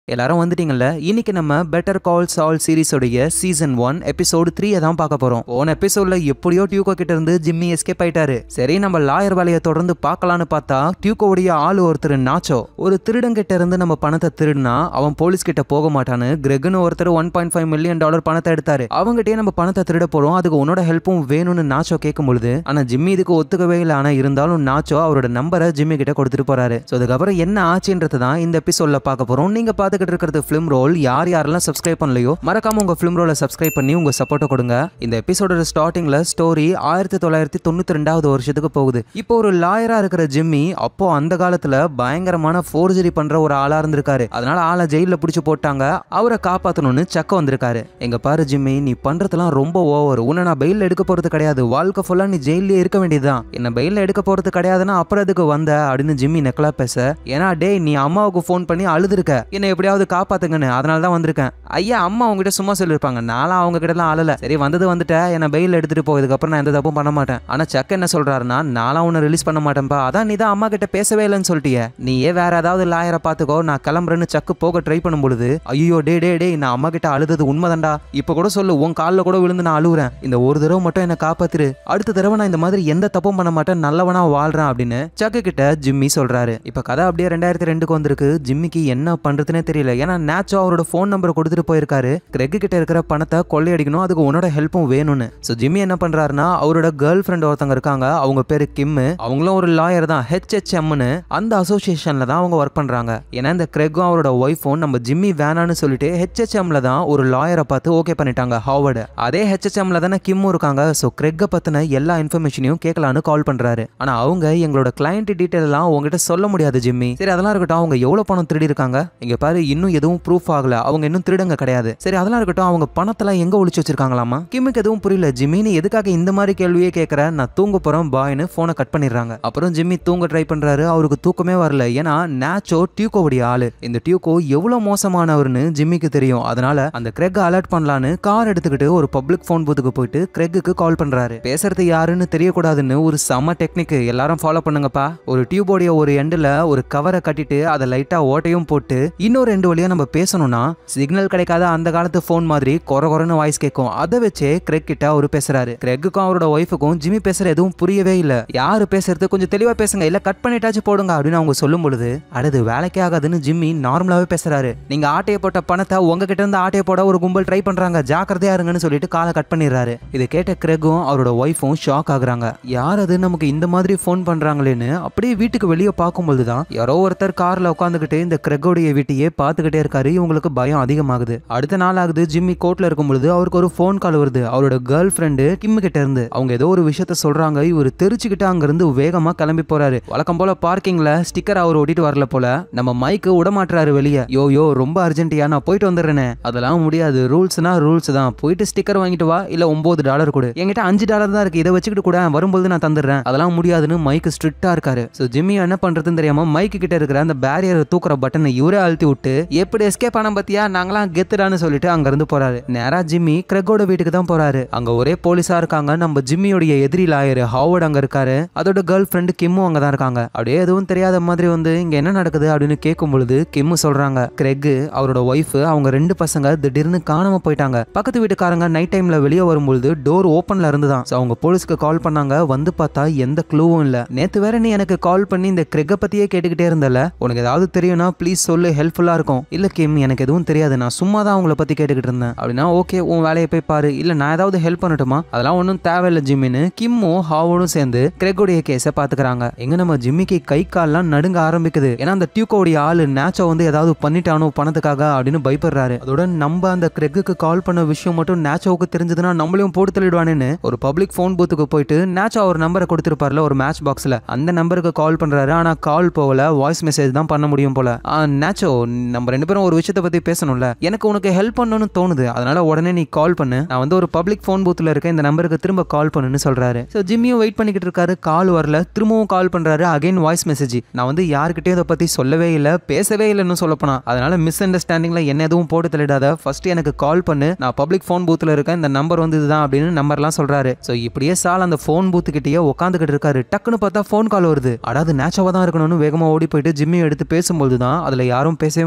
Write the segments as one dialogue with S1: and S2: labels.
S1: எல்லாரும் வந்துட்டீங்கல்ல இன்னைக்கு நம்ம பெட்டர் கால் சால் சீரிஸோடைய சீசன் ஒன் எபிசோடு த்ரீயை தான் பார்க்க போறோம் போன எபிசோட்ல எப்படியோ டியூகோ கிட்ட இருந்து ஜிம்மி எஸ்கேப் ஆயிட்டாரு சரி நம்ம லாயர் வேலையை தொடர்ந்து பார்க்கலான்னு பார்த்தா டியூகோவுடைய ஆள் ஒருத்தர் நாச்சோ ஒரு திருடன் கிட்ட இருந்து நம்ம பணத்தை திருடினா அவன் போலீஸ் கிட்ட போக மாட்டான்னு கிரெக்னு ஒருத்தர் one point five million dollar பணத்தை எடுத்தாரு அவங்ககிட்டயே நம்ம பணத்தை திருட போறோம் அதுக்கு உன்னோட ஹெல்ப்பும் வேணும்னு நாச்சோ கேட்கும் பொழுது ஆனா ஜிம்மி இதுக்கு ஒத்துக்கவே இல்லை ஆனா இருந்தாலும் நாச்சோ அவரோட நம்பரை ஜிம்மி கிட்ட கொடுத்துட்டு போறாரு ஸோ அதுக்கப்புறம் என்ன ஆச்சுன்றது தான் இந்த எபிசோட்ல பார்க்க போறோம் நீங்க பார்த்துக்கிட்டு இருக்கிறது ஃபிலிம் ரோல் யார் யாரெல்லாம் சப்ஸ்கிரைப் பண்ணலையோ மறக்காம உங்க ஃபிலிம் ரோலை சப்ஸ்கிரைப் பண்ணி உங்க சப்போர்ட்டை கொடுங்க இந்த எபிசோடோட ஸ்டார்டிங்ல ஸ்டோரி ஆயிரத்தி தொள்ளாயிரத்தி தொண்ணூத்தி ரெண்டாவது வருஷத்துக்கு போகுது இப்போ ஒரு லாயரா இருக்கிற ஜிம்மி அப்போ அந்த காலத்துல பயங்கரமான ஃபோர்ஜரி பண்ற ஒரு ஆளா இருந்திருக்காரு அதனால ஆளை ஜெயில பிடிச்சு போட்டாங்க அவரை காப்பாத்தணும்னு சக்க வந்திருக்காரு எங்க பாரு ஜிம்மி நீ பண்றதெல்லாம் ரொம்ப ஓவர் உன்னை நான் பெயில் எடுக்க போறது கிடையாது வாழ்க்கை ஃபுல்லா நீ ஜெயிலே இருக்க வேண்டியதுதான் என்ன பெயில் எடுக்க போறது கிடையாதுன்னா அப்புறம் அதுக்கு வந்த அப்படின்னு ஜிம்மி நெக்கலா பேச ஏன்னா டேய் நீ அம்மாவுக்கு ஃபோன் பண்ணி அழுதுருக்க என்னை எப்படியாவது காப்பாத்துங்கன்னு அதனால தான் வந்திருக்கேன் ஐயா அம்மா உங்ககிட்ட சும்மா சொல்லியிருப்பாங்க நானும் அவங்க கிட்டலாம் அழல சரி வந்தது வந்துட்ட என்னை பெயில் எடுத்துட்டு போ இதுக்கப்புறம் நான் எந்த தப்பும் பண்ண மாட்டேன் ஆனா சக்க என்ன சொல்றாருன்னா நானும் உன்னை ரிலீஸ் பண்ண மாட்டேன்ப்பா அதான் நீ தான் அம்மா கிட்ட பேசவே இல்லைன்னு சொல்லிட்டியே நீயே வேற ஏதாவது லாயரை பார்த்துக்கோ நான் கிளம்புறேன்னு சக்கு போக ட்ரை பண்ணும் பொழுது ஐயோ டே டே டே நான் அம்மா கிட்ட அழுதது உண்மைதான்டா இப்போ கூட சொல்லு உன் காலில் கூட விழுந்து நான் அழுகுறேன் இந்த ஒரு தடவை மட்டும் என்னை காப்பாத்துரு அடுத்த தடவை நான் இந்த மாதிரி எந்த தப்பும் பண்ண மாட்டேன் நல்லவனா வாழ்றேன் அப்படின்னு சக்கு கிட்ட ஜிம்மி சொல்றாரு இப்ப கதை அப்படியே ரெண்டாயிரத்தி ரெண்டுக்கு வந்திருக்கு ஜிம்மிக்கு என்ன பண்றதுனே தெரியல ஏன்னா நேச்சோ அவரோட ஃபோன் நம்பரை கொடுத்துட்டு போயிருக்காரு கிரெக் கிட்ட இருக்கிற பணத்தை கொள்ளையடிக்கணும் அதுக்கு உன்னோட ஹெல்ப்பும் வேணும்னு ஸோ ஜிம்மி என்ன பண்றாருன்னா அவரோட கேர்ள் ஃப்ரெண்ட் ஒருத்தவங்க இருக்காங்க அவங்க பேரு கிம்மு அவங்களும் ஒரு லாயர் தான் ஹெச்ஹெச்எம்னு அந்த அசோசியேஷன்ல தான் அவங்க ஒர்க் பண்றாங்க ஏன்னா இந்த கிரெக்கும் அவரோட ஒய்ஃபும் நம்ம ஜிம்மி வேணான்னு சொல்லிட்டு ஹெச்ஹெச்எம்ல தான் ஒரு லாயரை பார்த்து ஓகே பண்ணிட்டாங்க ஹார்வர்டு அதே ஹெச்ஹெச்எம்ல தானே கிம்மும் இருக்காங்க ஸோ கிரெக்கை பத்தின எல்லா இன்ஃபர்மேஷனையும் கேட்கலான்னு கால் பண்றாரு ஆனா அவங்க எங்களோட கிளைண்ட் டீட்டெயில் எல்லாம் உங்ககிட்ட சொல்ல முடியாது ஜிம்மி சரி அதெல்லாம் இருக்கட்டும் அவங்க எவ்வளவு பணம் திருடி இருக்காங்க இங்க பாரு இன்னும் எதுவும் ப்ரூஃப் ஆகல அவங்க இன்னும் திருடங்க கிடையாது சரி அதெல்லாம் இருக்கட்டும் அவங்க பணத்தெல்லாம் எங்க ஒளிச்சு வச்சிருக்காங்களாமா கிம்முக்கு எதுவும் புரியல ஜிம்மி நீ எதுக்காக இந்த மாதிரி கேள்வியே கேட்கற நான் தூங்க போறேன் பாய்னு போனை கட் பண்ணிடுறாங்க அப்புறம் ஜிம்மி தூங்க ட்ரை பண்றாரு அவருக்கு தூக்கமே வரல ஏன்னா நேச்சோ டியூகோவுடைய ஆளு இந்த டியூகோ எவ்வளவு மோசமானவர்னு ஜிம்மிக்கு தெரியும் அதனால அந்த கிரெக் அலர்ட் பண்ணலான்னு கார் எடுத்துக்கிட்டு ஒரு பப்ளிக் ஃபோன் பூத்துக்கு போயிட்டு கிரெக்குக்கு கால் பண்றாரு பேசுறது யாருன்னு தெரியக்கூடாதுன்னு ஒரு செம டெக்னிக் எல்லாரும் ஃபாலோ பண்ணுங்கப்பா ஒரு டியூபோடைய ஒரு எண்டில் ஒரு கவரை கட்டிட்டு அதை லைட்டா ஓட்டையும் போட்டு இன்னொரு ரெண்டு வழியா நம்ம பேசணும்னா சிக்னல் கிடைக்காத அந்த காலத்து ஃபோன் மாதிரி கொர கொரன்னு வாய்ஸ் கேட்கும் அதை வச்சே கிரெக் கிட்ட அவரு பேசுறாரு கிரெக்குக்கும் அவரோட ஒய்ஃபுக்கும் ஜிம்மி பேசுற எதுவும் புரியவே இல்ல யாரு பேசுறது கொஞ்சம் தெளிவா பேசுங்க இல்ல கட் பண்ணிட்டாச்சும் போடுங்க அப்படின்னு அவங்க சொல்லும் பொழுது அடுத்து வேலைக்கே ஆகாதுன்னு ஜிம்மி நார்மலாவே பேசுறாரு நீங்க ஆட்டைய போட்ட பணத்தை உங்ககிட்ட இருந்து ஆட்டைய போட ஒரு கும்பல் ட்ரை பண்றாங்க ஜாக்கிரதையா இருங்கன்னு சொல்லிட்டு காலை கட் பண்ணிடுறாரு இதை கேட்ட கிரெக்கும் அவரோட ஒய்ஃபும் ஷாக் ஆகுறாங்க யார் அது நமக்கு இந்த மாதிரி ஃபோன் பண்றாங்களேன்னு அப்படியே வீட்டுக்கு வெளியே பார்க்கும்போது தான் யாரோ ஒருத்தர் கார்ல உட்காந்துக்கிட்டு இந்த கிரெக்கோடைய வீட்டையே பார்த்துக்கிட்டே இருக்காரு இவங்களுக்கு பயம் அதிகமாகுது அடுத்த நாள் ஆகுது ஜிம்மி கோர்ட்ல இருக்கும் பொழுது அவருக்கு ஒரு ஃபோன் கால் வருது அவரோட கேர்ள் ஃப்ரெண்டு கிம்மு கிட்ட இருந்து அவங்க ஏதோ ஒரு விஷயத்த சொல்றாங்க இவர் தெரிச்சுக்கிட்டு அங்கிருந்து வேகமா கிளம்பி போறாரு வழக்கம் போல பார்க்கிங்ல ஸ்டிக்கர் அவர் ஓட்டிட்டு வரல போல நம்ம மைக்கு விடமாட்டுறாரு வெளியே யோ யோ ரொம்ப அர்ஜென்ட்டியா நான் போயிட்டு வந்துடுறேனே அதெல்லாம் முடியாது ரூல்ஸ்னா ரூல்ஸ் தான் போயிட்டு ஸ்டிக்கர் வாங்கிட்டு வா இல்ல ஒன்பது டாலர் கொடு என்கிட்ட அஞ்சு டாலர் தான் இருக்கு இதை வச்சுக்கிட்டு கூட வரும்போது நான் தந்துடுறேன் அதெல்லாம் முடியாதுன்னு மைக்கு ஸ்ட்ரிக்டா இருக்காரு ஸோ ஜிம்மி என்ன பண்றதுன்னு தெரியாம மைக்கு கிட்ட இருக்கிற அந்த பேரியர் தூக்குற பட்டனை இவரே அழுத்தி விட்டு எப்படி எஸ்கேப் ஆன பத்தியா நாங்களாம் கெத்துடான்னு சொல்லிட்டு அங்க இருந்து போறாரு நேரா ஜிம்மி கிரெக்கோட வீட்டுக்கு தான் போறாரு அங்க ஒரே போலீஸா இருக்காங்க நம்ம ஜிம்மியோடைய எதிரி லாயர் ஹாவர்ட் அங்க இருக்காரு அதோட கேர்ள் ஃப்ரெண்டு கிம்மும் அங்க தான் இருக்காங்க அப்படியே எதுவும் தெரியாத மாதிரி வந்து இங்க என்ன நடக்குது அப்படின்னு கேட்கும் பொழுது கிம்மு சொல்றாங்க கிரெக் அவரோட ஒய்ஃப் அவங்க ரெண்டு பசங்க திடீர்னு காணாம போயிட்டாங்க பக்கத்து வீட்டுக்காரங்க நைட் டைம்ல வெளியே வரும்பொழுது டோர் ஓப்பன்ல இருந்துதான் So அவங்க போலீஸ்க்கு கால் பண்ணாங்க வந்து பார்த்தா எந்த க்ளூவும் இல்ல நேத்து வேற நீ எனக்கு கால் பண்ணி இந்த கிரெக்க பத்தியே கேட்டுக்கிட்டே இருந்தல உனக்கு ஏதாவது தெரியும்னா ப்ளீஸ் சொல்லு ஹெல்ப்ஃபுல்லா இருக்கும் இல்ல கிம் எனக்கு எதுவும் தெரியாது நான் சும்மா தான் அவங்கள பத்தி கேட்டுக்கிட்டு இருந்தேன் அப்படின்னா ஓகே உன் வேலையை போய் பாரு இல்ல நான் ஏதாவது ஹெல்ப் பண்ணட்டுமா அதெல்லாம் ஒன்றும் தேவையில்ல ஜிம்மின்னு கிம்மும் ஹாவோடும் சேர்ந்து கிரெக்கோடைய கேஸை பாத்துக்கிறாங்க எங்க நம்ம ஜிம்மிக்கு கை கால்லாம் நடுங்க ஆரம்பிக்குது ஏன்னா அந்த டியூக்கோடைய ஆளு நேச்சோ வந்து ஏதாவது பண்ணிட்டானோ பணத்துக்காக அப்படின்னு பயப்படுறாரு அதோட நம்ம அந்த கிரெக்குக்கு கால் பண்ண விஷயம் மட்டும் நேச்சோவுக்கு தெரிஞ்சதுன்னா நம்மளையும் போட்டு தள்ளிடுவானேன்னு ஒரு பப்ளிக் ஃபோன் பூத்துக்கு போயிட்டு நேச்சோ ஒரு நம்பரை கொடுத்துருப்பார்ல ஒரு மேட்ச் பாக்ஸ்ல அந்த நம்பருக்கு கால் பண்றாரு ஆனா கால் போகல வாய்ஸ் மெசேஜ் தான் பண்ண முடியும் போல ஆ, நேச்சோ நம்ம ரெண்டு பேரும் ஒரு விஷயத்தை பத்தி பேசணும்ல எனக்கு உனக்கு ஹெல்ப் பண்ணணும்னு தோணுது அதனால உடனே நீ கால் பண்ணு நான் வந்து ஒரு பப்ளிக் ஃபோன் பூத்துல இருக்க இந்த நம்பருக்கு திரும்ப கால் பண்ணுன்னு சொல்றாரு ஸோ ஜிம்மியும் வெயிட் பண்ணிக்கிட்டு இருக்காரு கால் வரல திரும்பவும் கால் பண்றாரு அகைன் வாய்ஸ் மெசேஜ் நான் வந்து யாருக்கிட்டையும் இதை பத்தி சொல்லவே இல்லை பேசவே இல்லைன்னு சொல்ல போனா அதனால மிஸ் அண்டர்ஸ்டாண்டிங்ல என்ன எதுவும் போட்டு தள்ளிடாத ஃபர்ஸ்ட் எனக்கு கால் பண்ணு நான் பப்ளிக் ஃபோன் பூத்துல இருக்கேன் இந்த நம்பர் வந்து இதுதான் அப்படின்னு நம்பர்லாம் சொல்றாரு ஸோ இப்படியே சால் அந்த ஃபோன் பூத்துக்கிட்டே உட்காந்துக்கிட்டு இருக்காரு டக்குன்னு பார்த்தா ஃபோன் கால் வருது அதாவது நேச்சவா தான் இருக்கணும்னு வேகமா ஓடி போயிட்டு ஜிம்மி எடுத்து பேசும்போது தான் அதுல யாரும் பேசவே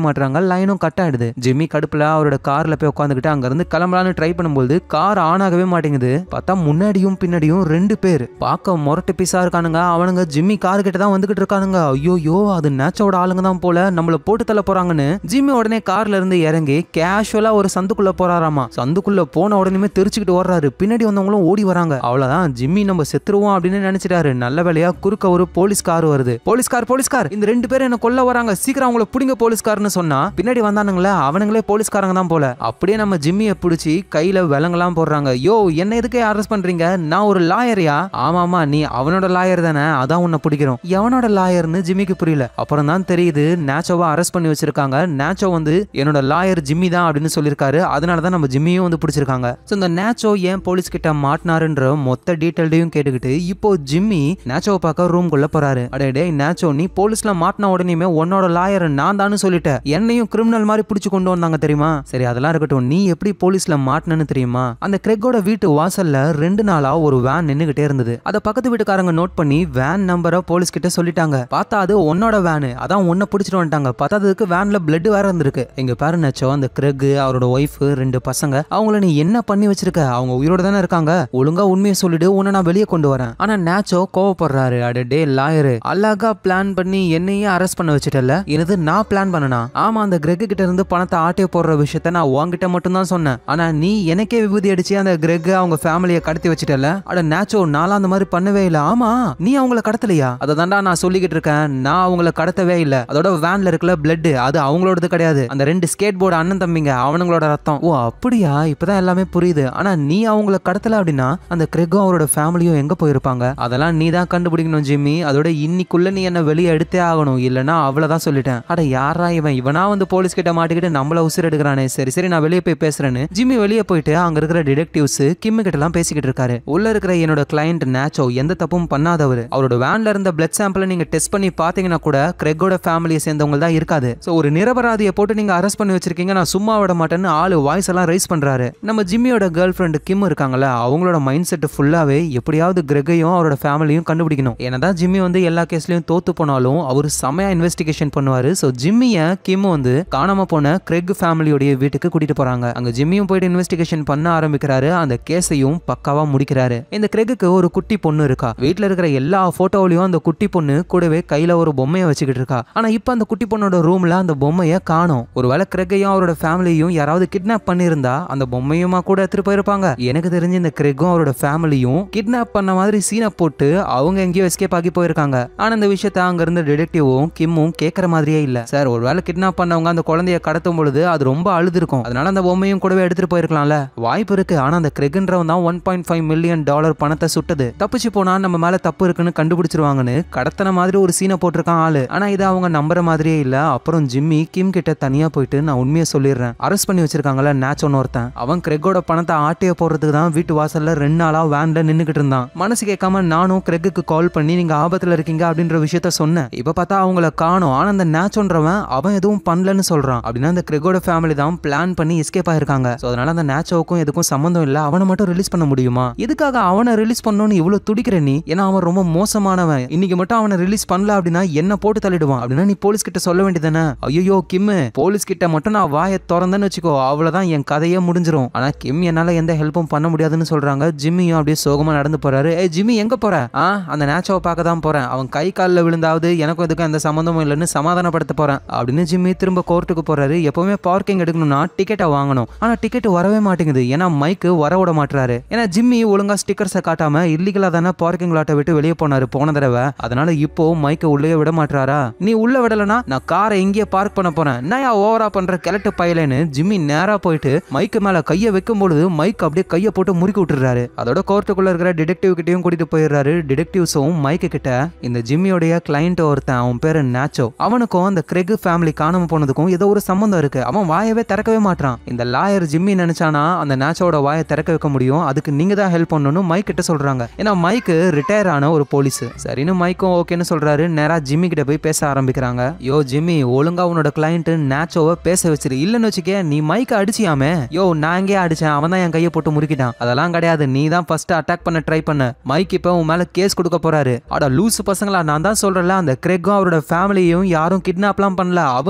S1: மாட்டாங்க லைனும் கட் ஆயிடுது ஜிம்மி கடுப்புல அவரோட கார்ல போய் உட்காந்துக்கிட்டு அங்க இருந்து கிளம்பலான்னு ட்ரை பண்ணும்போது கார் ஆன் ஆகவே மாட்டேங்குது பார்த்தா முன்னாடியும் பின்னாடியும் ரெண்டு பேர் பார்க்க முரட்டு பீஸா இருக்கானுங்க அவனுங்க ஜிம்மி கார் கிட்ட தான் வந்துகிட்டு இருக்கானுங்க ஐயோயோ அது நேச்சோட ஆளுங்க தான் போல நம்மள போட்டு தள்ள போறாங்கன்னு ஜிம்மி உடனே கார்ல இருந்து இறங்கி கேஷுவலா ஒரு சந்துக்குள்ள போறாராமா சந்துக்குள்ள போன உடனே தெரிச்சுக்கிட்டு ஓடுறாரு பின்னாடி வந்தவங்களும் ஓடி வராங்க அவ்வளவுதான் ஜிம்மி நம்ம செத்துருவோம் அப்படின்னு நினைச்சிட்டாரு நல்ல வேலையா குறுக்க ஒரு போலீஸ் கார் வருது போலீஸ்கார் போலீஸ்கார் இந்த ரெண்டு பேரும் என்ன கொல்ல வராங்க சீக்கிரம் அவங்கள பிடிங்க போலீஸ்கார்னு சொன்னா பின்னாடி வந்தானுங்களே அவனுங்களே போலீஸ்காரங்க தான் போல அப்படியே நம்ம ஜிம்மியை பிடிச்சி கையில விலங்கெல்லாம் போடுறாங்க யோ என்ன எதுக்கே அரெஸ்ட் பண்றீங்க நான் ஒரு லாயரியா ஆமாமா நீ அவனோட லாயர் தானே அதான் உன்னை பிடிக்கிறோம் எவனோட லாயர்னு ஜிம்மிக்கு புரியல அப்புறம் தான் தெரியுது நேச்சோவை அரெஸ்ட் பண்ணி வச்சிருக்காங்க நேச்சோ வந்து என்னோட லாயர் ஜிம்மி தான் அப்படின்னு சொல்லியிருக்காரு அதனால தான் நம்ம ஜிம்மியும் வந்து பிடிச்சிருக்காங்க ஸோ இந்த நேச்சோ ஏன் போலீஸ் கிட்ட மாட்டினாருன்ற மொத்த டீட்டெயில்டையும் கேட்டுக்கிட்டு இப்போ ஜிம்மி நேச்சோவை பார்க்க ரூம் குள்ள போறாரு அடே டேய் நேச்சோ நீ போலீஸ்ல மாட்டின உடனேயுமே உன்னோட லாயர் நான் தானு சொல்லிட்டேன் என்னையும் கிரிமினல் மாதிரி பிடிச்சு கொண்டு வந்தாங்க தெரியுமா சரி அதெல்லாம் இருக்கட்டும் நீ எப்படி போலீஸ்ல மாட்டினன்னு தெரியுமா அந்த கிரெக்கோட வீட்டு வாசல்ல ரெண்டு நாளா ஒரு வேன் நின்னுகிட்டே இருந்தது அதை பக்கத்து வீட்டுக்காரங்க நோட் பண்ணி வேன் நம்பரை போலீஸ் கிட்ட சொல்லிட்டாங்க பார்த்தா அது உன்னோட வேனு அதான் உன்னை பிடிச்சிட்டு வந்துட்டாங்க பத்தாததுக்கு வேன்ல பிளட் வேற இருந்திருக்கு இங்க பாரு நச்சோ அந்த கிரெக் அவரோட ஒய்ஃப் ரெண்டு பசங்க அவங்கள நீ என்ன பண்ணி வச்சிருக்க அவங்க உயிரோட தானே இருக்காங்க ஒழுங்கா உண்மையை சொல்லிடு உன்னை நான் வெளியே கொண்டு வரேன் ஆனா நேச்சோ கோவப்படுறாரு அட டே லாயரு அழகா பிளான் பண்ணி என்னையே அரெஸ்ட் பண்ண வச்சிட்டல எனது நான் பிளான் பண்ணனா ஆமா அந்த கிரெக் கிட்ட இருந்து பணத்தை ஆட்டே போடுற விஷயத்த நான் உன்கிட்ட மட்டும் தான் சொன்னேன் ஆனா நீ எனக்கே விபூதி அடிச்சு அந்த கிரெக் அவங்க ஃபேமிலியை கடத்தி வச்சிட்டல அட நேச்சோ நான்லாம் அந்த மாதிரி பண்ணவே இல்ல ஆமா நீ அவங்கள கடத்தலையா அதை தாண்டா நான் சொல்லிக்கிட்டு இருக்கேன் நான் அவங்கள கடத்தவே இல்ல அதோட வேன்ல இருக்கல பிளட் அது அவங்களோடது கிடையாது அந்த ரெண்டு ஸ்கேட் போர்டு அண்ணன் தம்பிங்க அவனுங்களோட ரத்தம் ஓ அப்படியா இப்பதான் எல்லாமே புரியுது ஆனா நீ அவங்கள கடத்தல அப்படின்னா அந்த கிரெக்கும் அவரோட ஃபேமிலியும் எங்க போயிருப்பாங்க அதெல்லாம் நீ தான் கண்டுபிடிக்கணும் ஜிம்மி அதோட இன்னிக்குள்ள நீ என்ன வெளியே எடுத்தே ஆகணும் இல்லனா அவ்வளவுதான் சொல்லிட்டேன் அட யாரா இவன் இவனா வந்து போலீஸ் கிட்ட மாட்டிக்கிட்டு நம்மள உசுர் எடுக்கிறானே சரி சரி நான் வெளியே போய் பேசுறேன்னு ஜிம்மி வெளியே போயிட்டு அங்க இருக்கிற டிடெக்டிவ்ஸ் கிம்மு கிட்ட எல்லாம் பேசிக்கிட்டு இருக்காரு உள்ள இருக்கிற என்னோட கிளையண்ட் நேச்சோ எந்த தப்பும் பண்ணாதவர் அவரோட வேன்ல இருந்த பிளட் சாம்பிளை நீங்க டெஸ்ட் பண்ணி பாத்தீங்கன்னா கூட கிரெக்கோட ஃபேமிலியை சேர்ந்தவங்க தான் இருக்காது சோ ஒரு நிரபராதியை போட்டு நீங்க அரெஸ்ட் பண்ணி வச்சிருக்கீங்க நான் சும்மா விட மாட்டேன்னு ஆளு வாய்ஸ் எல்லாம் ரைஸ் பண்றாரு நம்ம ஜிம்மியோட கேர்ள் ஃப்ரெண்டு கிம் இருக்காங்கல்ல அவங்களோட மைண்ட் செட் ஃபுல்லாவே எப்படியாவது கிரெகையும் அவரோட ஃபேமிலியும் கண்டுபிடிக்கணும் என்னதான் ஜிம்மி வந்து எல்லா கேஸ்லயும் தோத்து போனாலும் அவர் செமையா இன்வெஸ்டிகேஷன் பண்ணுவாரு சோ ஜிம்மிய கிம் வந்து காணாம போன கிரெக் ஃபேமிலியோடைய வீட்டுக்கு கூட்டிட்டு போறாங்க அங்க ஜிம்மியும் போயிட்டு இன்வெஸ்டிகேஷன் பண்ண ஆரம்பிக்கிறாரு அந்த கேஸையும் பக்காவா முடிக்கிறாரு இந்த கிரெக்குக்கு ஒரு குட்டி பொண்ணு இருக்கா வீட்ல இருக்கிற எல்லா போட்டோவிலையும் அந்த குட்டி பொண்ணு கூடவே கையில ஒரு பொம்மையை வச்சுக்கிட்டு இருக்கா ஆனா இப்ப அந்த குட்டி பொண்ணோட ரூம்ல அந்த பொம்மையை காணோம் ஒருவேளை கிரெக்கையும் அவரோட ஃபேமிலியும் யாராவது கிட்னாப் பண்ணியிருந்தா அந்த பொம்மையுமா கூட எடுத்துட்டு போயிருப்பாங்க எனக்கு தெரிஞ்சு இந்த கிரெக்கும் அவரோட ஃபேமிலியும் கிட்னாப் பண்ண மாதிரி சீனை போட்டு அவங்க எங்கேயோ எஸ்கேப் ஆகி போயிருக்காங்க ஆனா இந்த விஷயத்த அங்க இருந்த டிடெக்டிவும் கிம்மும் கேட்கற மாதிரியே இல்ல சார் ஒருவேளை கிட்னாப் பண்ணவங்க அந்த குழந்தைய கடத்தும் பொழுது அது ரொம்ப அழுது இருக்கும் அதனால அந்த பொம்மையும் கூடவே எடுத்துட்டு போயிருக்கலாம்ல வாய்ப்பு இருக்கு ஆனா அந்த கிரெக்ன்றவன் தான் one point five million dollar பணத்தை சுட்டது தப்பிச்சு போனா நம்ம மேல தப்பு இருக்குன்னு கண்டுபிடிச்சிருவாங்கன்னு கடத்தன மாதிரி ஒரு சீனை போட்டிருக்கான் ஆளு ஆனா இதை அவங்க நம்புற மாதிரியே இல்ல அப்புறம் ஜிம்மி கிம் கிட்ட தனியா போயிட்டு நான் உண்மையை சொல்லிடுறேன் அரெஸ்ட் பண்ணி வச்சிருக்காங்கல்ல நேச்சோன்னு ஒருத்தன் அவன் கிரெக்கோட பணத்தை ஆட்டைய போடுறதுக்கு தான் வீட்டு வாசல்ல ரெண்டு நாளா வேன்ல நின்னுகிட்டு இருந்தான் மனசு கேட்காம நானும் கிரெக்குக்கு கால் பண்ணி நீங்க ஆபத்துல இருக்கீங்க அப்படின்ற விஷயத்த சொன்னேன் இப்ப பார்த்தா அவங்கள காணும் ஆனா அந்த நேச்சோன்றவன் அவன் எதுவும் பண்ணலன்னு சொல்றான் அப்படின்னா அந்த கிரெக்கோட ஃபேமிலி தான் பிளான் பண்ணி எஸ்கேப் ஆயிருக்காங்க So அதனால அந்த நேச்சோவுக்கும் எதுக்கும் சம்மந்தம் இல்ல அவனை மட்டும் ரிலீஸ் பண்ண முடியுமா எதுக்காக அவனை ரிலீஸ் பண்ணணும்னு இவ்வளவு துடிக்கிற நீ ஏன்னா அவன் ரொம்ப மோசமானவன் இன்னைக்கு மட்டும் அவனை ரிலீஸ் பண்ணல அப்படின்னா என்ன போட்டு தள்ளிடுவான் அப்படின்னா நீ போலீஸ் கிட்ட சொல்ல வேண்டியதானே ஐயோ கிம்மு போலீஸ் கிட்ட மட்டும் நான் வாயை திறந்தேன்னு வச்சுக்கோ அவ்வளவுதான் என் கதையே முடிஞ்சிரும் ஆனா கிம் என்னால எந்த ஹெல்ப்பும் பண்ண முடியாதுன்னு சொல்றாங்க ஜிம்மியும் அப்படியே சோகமா நடந்து போறாரு ஏ ஜிம்மி எங்க போற ஆ அந்த நேச்சோவை பார்க்க தான் போறேன் அவன் கை காலில் விழுந்தாவது எனக்கும் இதுக்கும் எந்த சம்மந்தமும் இல்லைன்னு சமாதானப்படுத்த போறேன் அப்படின்னு ஜிம்மி திரும்ப கோர்ட்டுக்கு போறாரு எப்பவுமே பார்க்கிங் எடுக்கணும்னா டிக்கெட்டை வாங்கணும் ஆனா டிக்கெட் வரவே மாட்டேங்குது ஏன்னா மைக்கு வர விட மாட்டாரு ஏன்னா ஜிம்மி ஒழுங்கா ஸ்டிக்கர்ஸை காட்டாம இல்லீகலா தானே பார்க்கிங் லாட்டை விட்டு வெளியே போனாரு போன தடவை அதனால இப்போ மைக்கை உள்ளே விட மாட்டாரா நீ உள்ள விடலனா நான் காரை இங்கேயே பார்க் பண்ண போறேன் நான் ஓவரா பண்ற கிழட்டு பயலேன்னு ஜிம்மி நேரா போயிட்டு மைக்கு மேல கையை வைக்கும் பொழுது மைக் அப்படியே கையை போட்டு முறுக்கி விட்டுறாரு அதோட கோர்ட்டுக்குள்ள இருக்கிற டிடெக்டிவ் கிட்டயும் கூட்டிட்டு போயிடுறாரு டிடெக்டிவ்ஸும் மைக்கு கிட்ட இந்த ஜிம்மியோடைய கிளைண்ட் ஒருத்தன் அவன் பேரு நேச்சோ அவனுக்கும் அந்த கிரெக் ஃபேமிலி காணாம போனதுக்கும் ஏதோ ஒரு சம்பந்தம் இருக்கு அவன் வாயவே திறக்கவே மாட்டான் இந்த லாயர் ஜிம்மி நினைச்சானா அந்த நேச்சோட வாயை திறக்க வைக்க முடியும் அதுக்கு நீங்க தான் ஹெல்ப் பண்ணணும்னு மைக் கிட்ட சொல்றாங்க ஏன்னா மைக்கு ரிட்டையர் ஆன ஒரு போலீஸ் சரின்னு மைக்கும் ஓகேன்னு சொல்றாரு நேரா ஜிம்மி கிட்ட போய் பேச ஆரம்பிக்கிறாங்க யோ ஜிம்மி ஒழுங்கா உன்னோட கிளைண்ட் நேச்சோவை பேச வச்சிரு இல்லன்னு வச்சுக்க நீ மைக்க அடிச்சியாமே யோ நான் எங்கேயே அடிச்சேன் அவன் தான் என் கையை போட்டு முறுக்கிட்டான் அதெல்லாம் கிடையாது நீ தான் ஃபர்ஸ்ட் அட்டாக் பண்ண ட்ரை பண்ண மைக் இப்போ உன் மேல கேஸ் கொடுக்க போறாரு அட லூசு பசங்களா நான் தான் சொல்றேன்ல அந்த கிரெக்கும் அவரோட ஃபேமிலியும் யாரும் கிட்னாப்லாம் பண்ணல அவங்க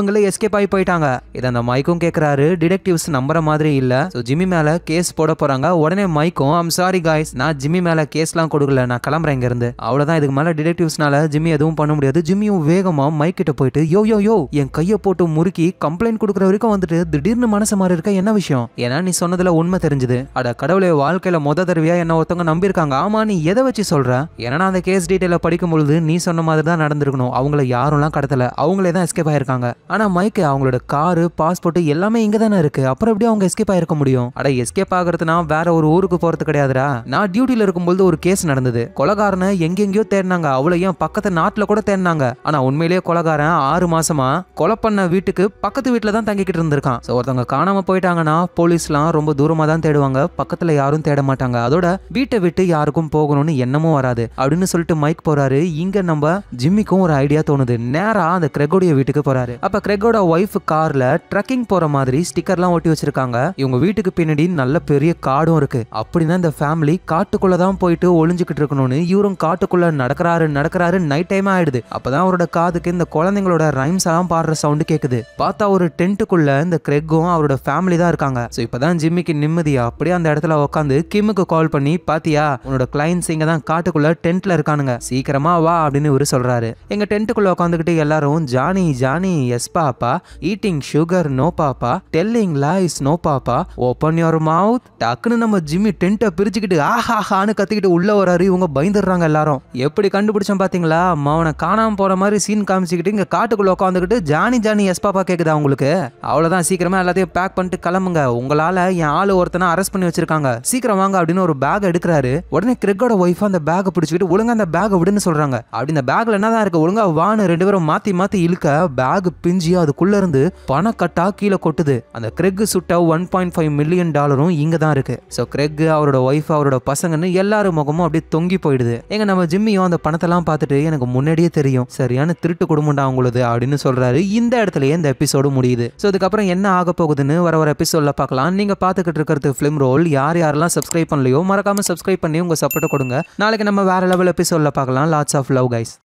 S1: இவங்களே எஸ்கேப் ஆகி போயிட்டாங்க இதை அந்த மைக்கும் கேட்கறாரு டிடெக்டிவ்ஸ் நம்புற மாதிரி இல்ல ஸோ ஜிம்மி மேல கேஸ் போட போறாங்க உடனே மைக்கும் ஐம் சாரி காய்ஸ் நான் ஜிம்மி மேல கேஸ்லாம் கொடுக்கல நான் கிளம்புறேன் இங்க இருந்து அவ்வளவுதான் இதுக்கு மேல டிடெக்டிவ்ஸ்னால ஜிம்மி எதுவும் பண்ண முடியாது ஜிம்மியும் வேகமா மைக் கிட்ட போயிட்டு யோ யோ யோ என் கையை போட்டு முறுக்கி கம்ப்ளைண்ட் கொடுக்குற வரைக்கும் வந்துட்டு திடீர்னு மனசு மாறி இருக்க என்ன விஷயம் ஏன்னா நீ சொன்னதுல உண்மை தெரிஞ்சுது அட கடவுளே வாழ்க்கையில முத தடவையா என்ன ஒருத்தவங்க நம்பியிருக்காங்க ஆமா நீ எதை வச்சு சொல்ற ஏன்னா நான் அந்த கேஸ் டீட்டெயில படிக்கும் பொழுது நீ சொன்ன மாதிரி தான் நடந்திருக்கணும் அவங்கள யாரும்லாம் கடத்தல அவங்களே தான் எஸ்கேப் ஆயிருக்காங்க ஆனா மைக்கு அவங்களோட காரு பாஸ்போர்ட் எல்லாமே இங்க தானே இருக்கு அப்புறம் எப்படி அவங்க எஸ்கேப் ஆயிருக்க முடியும் அட எஸ்கேப் ஆகிறதுனா வேற ஒரு ஊருக்கு போறது கிடையாதுடா நான் டியூட்டில இருக்கும்போது ஒரு கேஸ் நடந்தது கொலகாரனை எங்கெங்கயோ தேடினாங்க அவளை ஏன் பக்கத்து நாட்டுல கூட தேடினாங்க ஆனா உண்மையிலேயே கொலகாரன் ஆறு மாசமா கொலை பண்ண வீட்டுக்கு பக்கத்து வீட்டுல தான் தங்கிக்கிட்டு இருந்திருக்கான் ஸோ ஒருத்தவங்க காணாம போயிட்டாங்கன்னா போலீஸ்லாம் ரொம்ப தூரமா தான் தேடுவாங்க பக்கத்துல யாரும் தேட மாட்டாங்க அதோட வீட்டை விட்டு யாருக்கும் போகணும்னு எண்ணமும் வராது அப்படின்னு சொல்லிட்டு மைக் போறாரு இங்க நம்ம ஜிம்மிக்கும் ஒரு ஐடியா தோணுது நேரா அந்த கிரெகோடைய வீட்டுக்கு போறாரு அப்ப கிரெகோட ஒய்ஃப் கார்ல ட்ரக்கிங் போற மாதிரி ஸ்டிக்கர்லாம் ஒட்டி வச்சிருக்காங்க இவங்க வீட்டுக்கு பின்னாடி நல்ல பெரிய காடும் இருக்கு அப்படின்னா இந்த ஃபேமிலி காட்டுக்குள்ள தான் போயிட்டு ஒளிஞ்சுக்கிட்டு இருக்கணும்னு இவரும் காட்டுக்குள்ள நடக்கிறாரு நடக்கிறாரு நைட் டைம் ஆயிடுது அப்பதான் அவரோட காதுக்கு இந்த குழந்தைங்களோட ரைம்ஸ் எல்லாம் பாடுற சவுண்டு கேக்குது பார்த்தா ஒரு டென்ட்டுக்குள்ள இந்த கிரெக்கும் அவரோட ஃபேமிலி தான் இருக்காங்க ஸோ இப்பதான் ஜிம்மிக்கு நிம்மதியா அப்படியே அந்த இடத்துல உட்காந்து கிம்முக்கு கால் பண்ணி பாத்தியா உன்னோட கிளைண்ட்ஸ் இங்க தான் காட்டுக்குள்ள டென்ட்ல இருக்கானுங்க சீக்கிரமா வா அப்படின்னு இவரு சொல்றாரு எங்க டென்ட்டுக்குள்ள உட்காந்துக்கிட்டு எல்லாரும் Johnny Johnny yes papa eating sugar no papa telling lies no papa open your mouth டக்குன்னு நம்ம ஜிம்மி டென்ட்டை பிரிச்சுக்கிட்டு ஆஹாஹான்னு கத்திக்கிட்டு உள்ள வராரு இவங்க பயந்துடுறாங்க எல்லாரும் எப்படி கண்டுபிடிச்சோம் பாத்தீங்களா அவனை காணாம போற மாதிரி சீன் காமிச்சுக்கிட்டு இங்க காட்டுக்குள்ள உட்காந்துக்கிட்டு ஜானி ஜானி எஸ் பாப்பா கேக்குதா உங்களுக்கு அவ்வளவுதான் சீக்கிரமா எல்லாத்தையும் பேக் பண்ணிட்டு கிளம்புங்க உங்களால என் ஆளு ஒருத்தனை அரெஸ்ட் பண்ணி வச்சிருக்காங்க சீக்கிரம் வாங்க அப்படின்னு ஒரு பேக் எடுக்கிறாரு உடனே கிரிக்கோட ஒய்ஃப் அந்த பேக்கை பிடிச்சிக்கிட்டு ஒழுங்கா அந்த பேக்கை விடுன்னு சொல்றாங்க அப்படி இந்த பேக்ல என்னதான் இருக்கு ஒழுங்கா வான்னு ரெண்டு பேரும் மாத்தி மாத்தி இழுக்க பேக் பிஞ்சி அதுக்குள்ள இருந்து பணக்கட்டா கீழே கொட்டுது அந்த கிரெக் சுட்ட ஒன் பாயிண்ட் ஃபைவ் மில்லியன் டாலரும் இங்க தான் இருக்கு ஸோ கிரெக் அவரோட ஒய்ஃப் அவரோட பசங்கன்னு எல்லாரும் முகமும் அப்படியே தொங்கி போயிடுது எங்க நம்ம ஜிம்மியும் அந்த பணத்தெல்லாம் பார்த்துட்டு எனக்கு முன்னாடியே தெரியும் சரியான திருட்டு குடும்பம்டா அவங்களது அப்படின்னு சொல்றாரு இந்த இடத்துலயே இந்த எபிசோடு முடியுது ஸோ அதுக்கப்புறம் என்ன ஆக போகுதுன்னு வர வர எபிசோட்ல பார்க்கலாம் நீங்க பார்த்துக்கிட்டு இருக்கிறது ஃபிலிம் ரோல் யார் யாரெல்லாம் சப்ஸ்கிரைப் பண்ணலையோ மறக்காம சப்ஸ்கிரைப் பண்ணி உங்க சப்போர்ட்டை கொடுங்க நாளைக்கு நம்ம வேற லெவல் எபிசோட்ல பார்க்கலாம் லாட்ஸ் ஆஃப் லவ் கைஸ்